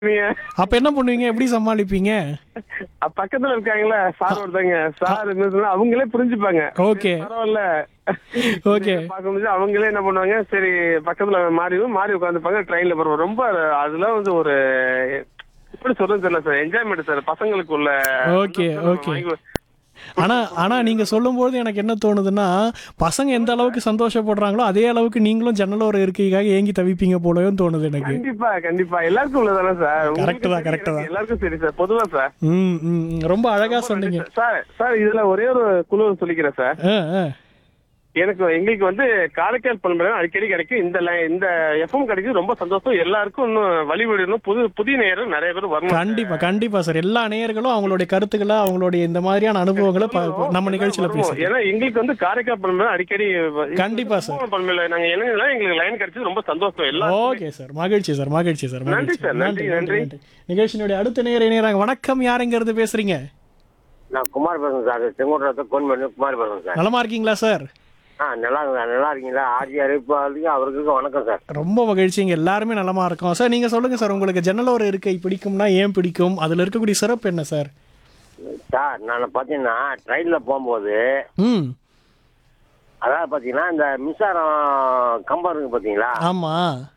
நீங்க அப்ப என்ன பண்ணுவீங்க எப்படி சமாளிப்பீங்க அ- பக்கத்துல இருக்காங்கல்ல சார் ஒருத்தங்க சார் இருந்ததுன்னா அவங்களே புரிஞ்சுப்பாங்க ஓகே பரவாயில்ல ஓகே பார்க்க முடிஞ்சு அவங்களே என்ன பண்ணுவாங்க சரி பக்கத்துல மாறி மாறி உட்காந்துப்பாங்க ட்ரெயின்ல போறோம் ரொம்ப அதெல்லாம் வந்து ஒரு எப்படி சொல்றது தெரியல சார் என்ஜாய்மெண்ட் சார் பசங்களுக்கு உள்ள ஓகே, ஓகே. ஆனா ஆனா நீங்க சொல்லும்போது எனக்கு என்ன தோணுதுன்னா பசங்க எந்த அளவுக்கு சந்தோஷப்படுறாங்களோ அதே அளவுக்கு நீங்களும் ஜன்னலோர இருக்கைக்காக ஏங்கி தவிப்பீங்க போலவும் தோணுது எனக்கு கண்டிப்பா கண்டிப்பா எல்லாருக்கும் உள்ளதானே சார் Correct தான், correct தான். எல்லாருக்கும் சரி சார் பொதுவா சார் ம் ம், ம். ரொம்ப அழகா சொன்னீங்க சார் சார் இதுல ஒரே ஒரு குழு சொல்லிக்கிறேன் சார் ஆ, ஆ. எனக்கு எங்களுக்கு வந்து காரைக்கால் பண்பலை அடிக்கடி கிடைக்கும் இந்த line- இந்த எஃப்எம் கிடைக்கும் ரொம்ப சந்தோஷம் எல்லாருக்கும் இன்னும் வழிவிடணும் புது புதிய நேரம் நிறைய பேர் வரணும் கண்டிப்பா கண்டிப்பா சார் எல்லா நேயர்களும் அவங்களுடைய கருத்துக்களை அவங்களுடைய இந்த மாதிரியான அனுபவங்களை ப- ப- நம்ம நிகழ்ச்சியில வருவோம். பேசுறோம் ஏன்னா எங்களுக்கு வந்து காரைக்கால் பண்பலை அடிக்கடி கண்டிப்பா சார் பண்பலை நாங்க என்னன்னா எங்களுக்கு லைன் கிடைச்சது ரொம்ப சந்தோஷம் எல்லாம் ஓகே சார் மகிழ்ச்சி சார் மகிழ்ச்சி சார் நன்றி மகிழ்ச்சி சார், நன்றி, நன்றி. நிகழ்ச்சியினுடைய அடுத்த நேர இணையறாங்க வணக்கம் யாருங்கிறது பேசுறீங்க நான் குமார் பேசுறேன் சார் செங்கோட்டத்தை ஃபோன் பண்ணி குமார் பேசுறேன் சார் நலமா இருக்கீங்களா சார் ஆ நல்லா இருக்கேன் நல்லா இருக்கீங்களா ஆர்ஜி அறிவிப்பாளருக்கு அவருக்கு வணக்கம் சார் ரொம்ப மகிழ்ச்சி இங்க எல்லாருமே நலமா இருக்கோம் சார் நீங்க சொல்லுங்க சார் உங்களுக்கு ஜன்னலோர இருக்கை பிடிக்கும்னா ஏன் பிடிக்கும் அதுல இருக்கக்கூடிய சிறப்பு என்ன சார் சார் நான் பார்த்தீங்கன்னா ட்ரெயினில் போகும்போது ம் அதாவது பார்த்தீங்கன்னா இந்த மின்சாரம் கம்பம் இருக்கு பார்த்தீங்களா ஆமா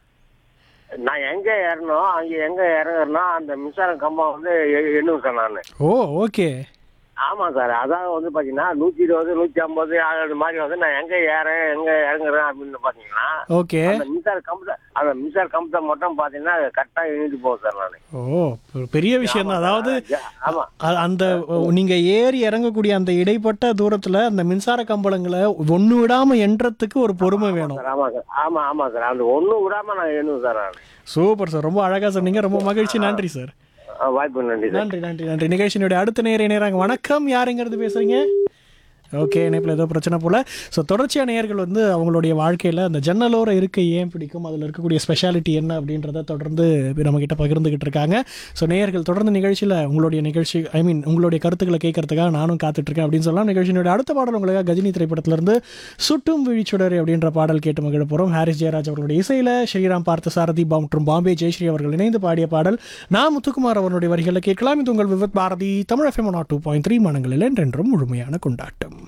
நான் எங்கே ஏறணும் அங்கே எங்கே இறங்குறேன்னா அந்த மின்சாரம் கம்பம் வந்து எ- எண்ணுவேன் சார் நான் ஓ ஓகே ஆமாம் சார் அதான் வந்து பார்த்தீங்கன்னா நூற்றி இருபது நூற்றி ஐம்பது அது மாதிரி வந்து நான் எங்கே ஏறேன் எங்கே இறங்குறேன் அப்படின்னு பார்த்தீங்கன்னா ஓகே அந்த மின்சார கம்பத்தை அந்த மின்சார கம்பத்தை மட்டும் பார்த்தீங்கன்னா கரெக்டாக எண்ணிட்டு போவேன் சார் நான் ஓ ஒரு பெரிய விஷயம் தான் அதாவது ஆமாம் அ- அந்த நீங்க ஏறி இறங்கக்கூடிய அந்த இடைப்பட்ட தூரத்துல அந்த மின்சார கம்பளங்களை ஒண்ணு விடாம எண்றதுக்கு ஒரு பொறுமை வேணும் சார் ஆமாம் சார் ஆமாம் ஆமாம் சார் அந்த ஒன்றும் விடாமல் நான் எண்ணுவேன் சார் நான் சூப்பர் சார் ரொம்ப அழகா சொன்னீங்க ரொம்ப மகிழ்ச்சி நன்றி சார் ஆ, வாய்ப்பு நன்றி சார் நன்றி நன்றி நன்றி நிகழ்ச்சியினுடைய அடுத்த நேர இணையறாங்க வணக்கம் யாருங்கிறது பேசுறீங்க ஓகே இணைப்பில் ஏதோ பிரச்சனை போல ஸோ தொடர்ச்சியான நேயர்கள் வந்து அவங்களுடைய வாழ்க்கையில் அந்த ஜன்னலோர இருக்கை ஏன் பிடிக்கும் அதில் இருக்கக்கூடிய ஸ்பெஷாலிட்டி என்ன அப்படின்றத தொடர்ந்து நம்ம கிட்ட பகிர்ந்துகிட்டு இருக்காங்க ஸோ நேயர்கள் தொடர்ந்து நிகழ்ச்சியில் உங்களுடைய நிகழ்ச்சி ஐ மீன் உங்களுடைய கருத்துக்களை கேட்கறதுக்காக நானும் காத்துட்ருக்கேன் அப்படின்னு சொல்லலாம் நிகழ்ச்சியினுடைய அடுத்த பாடல் உங்களுக்காக கஜினி திரைப்படத்திலிருந்து சுட்டும் விழிச்சுடர் அப்படின்ற பாடல் கேட்டு மகிழ போகிறோம் ஹாரிஸ் ஜெயராஜ் அவர்களுடைய இசையில் ஸ்ரீராம் பார்த்த சாரதி பா மற்றும் பாம்பே ஜெயஸ்ரீ அவர்கள் இணைந்து பாடிய பாடல் நான் முத்துக்குமார் அவருடைய வரிகளை கேட்கலாம் இது உங்கள் Vividh Bharati Tamil FM nought two point three மனங்களில் என்றென்றும் முழுமையான கொண்டாட்டம்